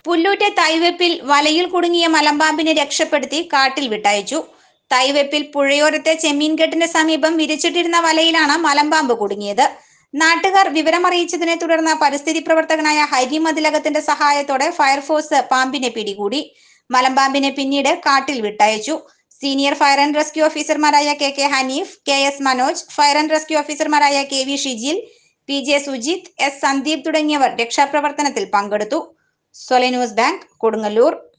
പുല്ലൂറ്റ് തൈവെപ്പിൽ വലയിൽ കുടുങ്ങിയ മലമ്പാമ്പിനെ രക്ഷപ്പെടുത്തി കാട്ടിൽ വിട്ടയച്ചു തൈവെപ്പിൽ പുഴയോരത്തെ ചെമ്മീൻകെട്ടിന് സമീപം വിരിച്ചിട്ടിരുന്ന വലയിലാണ് മലമ്പാമ്പ് കുടുങ്ങിയത് നാട്ടുകാർ വിവരമറിയിച്ചതിനെ തുടർന്ന് പരിസ്ഥിതി പ്രവർത്തകനായ ഹരി മതിലകത്തിന്റെ സഹായത്തോടെ ഫയർഫോഴ്സ് പാമ്പിനെ പിടികൂടി മലമ്പാമ്പിനെ പിന്നീട് കാട്ടിൽ വിട്ടയച്ചു സീനിയർ ഫയർ ആൻഡ് റെസ്ക്യൂ ഓഫീസർമാരായ K K Haneef K S Manoj fire and rescue ഓഫീസർമാരായ K V Shijil P J Sujith S Sandeep തുടങ്ങിയവർ രക്ഷാപ്രവർത്തനത്തിൽ പങ്കെടുത്തു സൊലെ ന്യൂസ് ബാങ്ക് കൊടുങ്ങല്ലൂർ